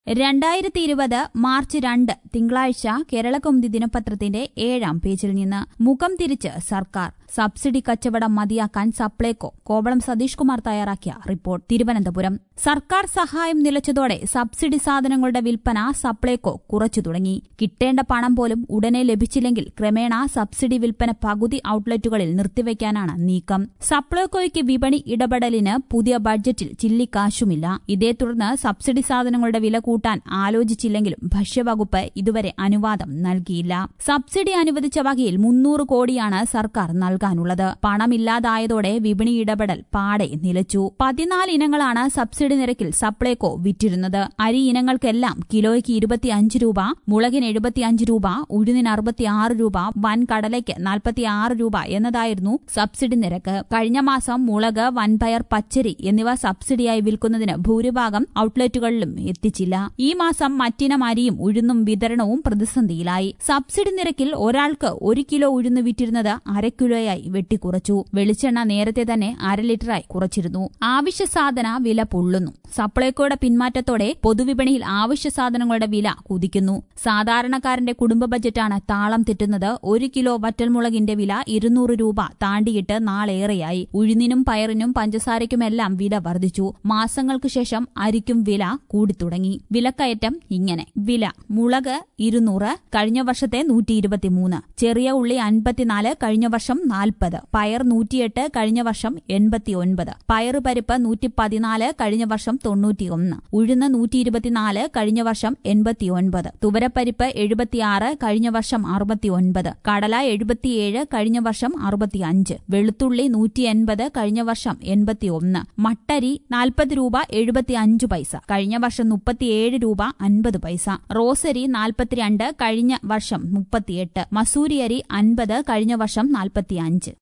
രണ്ടായിരത്തി ഇരുപത് മാർച്ച് രണ്ട് തിങ്കളാഴ്ച കേരളകൗമുദി ദിനപത്രത്തിന്റെ ഏഴാം പേജിൽ നിന്ന് മുഖം തിരിച്ച് സർക്കാർ സബ്സിഡി കച്ചവടം മതിയാക്കാൻ സപ്ലൈകോ കോവളം സതീഷ് കുമാർ തയ്യാറാക്കിയ റിപ്പോർട്ട് തിരുവനന്തപുരം സർക്കാർ സഹായം നിലച്ചതോടെ സബ്സിഡി സാധനങ്ങളുടെ വിൽപ്പന സപ്ലൈകോ കുറച്ചു തുടങ്ങി കിട്ടേണ്ട പണം പോലും ഉടനെ ലഭിച്ചില്ലെങ്കിൽ ക്രമേണ സബ്സിഡി വിൽപ്പന പകുതി ഔട്ട്ലെറ്റുകളിൽ നിർത്തിവെക്കാനാണ് നീക്കം സപ്ലൈകോയ്ക്ക് വിപണി ഇടപെടലിന് പുതിയ ബഡ്ജറ്റിൽ ചില്ലിക്കാശുമില്ല ഇതേ തുടർന്ന് സബ്സിഡി സാധനങ്ങളുടെ വില കൂട്ടാൻ ആലോചിച്ചില്ലെങ്കിലും ഭക്ഷ്യവകുപ്പ് ഇതുവരെ അനുവാദം നൽകിയില്ല സബ്സിഡി അനുവദിച്ച വകയിൽ മുന്നൂറ് കോടിയാണ് സർക്കാർ നൽകാനുള്ളത് പണമില്ലാതായതോടെ വിപണി ഇടപെടൽ പാടെ നിലച്ചു പതിനാല് ഇനങ്ങളാണ് സബ്സിഡി നിരക്കിൽ സപ്ലൈകോ വിറ്റിരുന്നത് അരി ഇനങ്ങൾക്കെല്ലാം കിലോയ്ക്ക് ഇരുപത്തിയഞ്ച് രൂപ മുളകിന് എഴുപത്തിയഞ്ച് രൂപ ഉഴുന്നിന് അറുപത്തിയാറ് രൂപ വൻ കടലയ്ക്ക് നാൽപ്പത്തിയാറ് രൂപ എന്നതായിരുന്നു സബ്സിഡി നിരക്ക് കഴിഞ്ഞ മാസം മുളക് വൻപയർ പച്ചരി എന്നിവ സബ്സിഡിയായി വിൽക്കുന്നതിന് ഭൂരിഭാഗം ഔട്ട്ലെറ്റുകളിലും എത്തിച്ചില്ല ഈ മാസം മറ്റിനം അരിയും ഉഴുന്നും വിതരണവും പ്രതിസന്ധിയിലായി സബ്സിഡി നിരക്കിൽ ഒരാൾക്ക് ഒരു കിലോ ഉഴുന്ന് വിറ്റിരുന്നത് അര കിലോയായി വെട്ടിക്കുറച്ചു വെളിച്ചെണ്ണ നേരത്തെ തന്നെ അര ലിറ്ററായി കുറച്ചിരുന്നു ആവശ്യ സാധന വില പൊള്ളുന്നു സപ്ലൈകോയുടെ പിന്മാറ്റത്തോടെ പൊതുവിപണിയിൽ ആവശ്യ സാധനങ്ങളുടെ വില കുതിക്കുന്നു സാധാരണക്കാരന്റെ കുടുംബ ബജറ്റാണ് താളം തെറ്റുന്നത് ഒരു കിലോ വറ്റൽമുളകിന്റെ വില ഇരുന്നൂറ് രൂപ താണ്ടിയിട്ട് നാളേറെയായി ഉഴുന്നിനും പയറിനും പഞ്ചസാരയ്ക്കുമെല്ലാം വില വർദ്ധിച്ചു മാസങ്ങൾക്ക് ശേഷം അരിക്കും വില കൂടിത്തുടങ്ങി വിലക്കയറ്റം ഇങ്ങനെ വില മുളക് ഇരുന്നൂറ് കഴിഞ്ഞ വർഷത്തെ നൂറ്റി ഇരുപത്തിമൂന്ന് ചെറിയ ഉള്ളി അൻപത്തിനാല് കഴിഞ്ഞ വർഷം നാൽപ്പത് പയർ നൂറ്റിയെട്ട് കഴിഞ്ഞ വർഷം എൺപത്തിയൊൻപത് പയറുപരിപ്പ് നൂറ്റി പതിനാല് കഴിഞ്ഞ വർഷം തൊണ്ണൂറ്റിയൊന്ന് ഉഴുന്ന് നൂറ്റി ഇരുപത്തിനാല് കഴിഞ്ഞ വർഷം എൺപത്തിയൊൻപത് തുവരപ്പരിപ്പ് എഴുപത്തിയാറ് കഴിഞ്ഞ വർഷം അറുപത്തിയൊൻപത് കടല എഴുപത്തിയേഴ് കഴിഞ്ഞ വർഷം അറുപത്തിയഞ്ച് വെളുത്തുള്ളി നൂറ്റി എൺപത് കഴിഞ്ഞ വർഷം എൺപത്തിയൊന്ന് മട്ടരി നാൽപ്പത് രൂപ എഴുപത്തിയഞ്ച് പൈസ കഴിഞ്ഞ വർഷം മുപ്പത്തിയേഴ് രൂപ അൻപത് പൈസ റോസരി നാൽപ്പത്തിരണ്ട് കഴിഞ്ഞ വർഷം മുപ്പത്തിയെട്ട് മസൂരി അരി അൻപത് കഴിഞ്ഞ വർഷം നാൽപ്പത്തിയഞ്ച്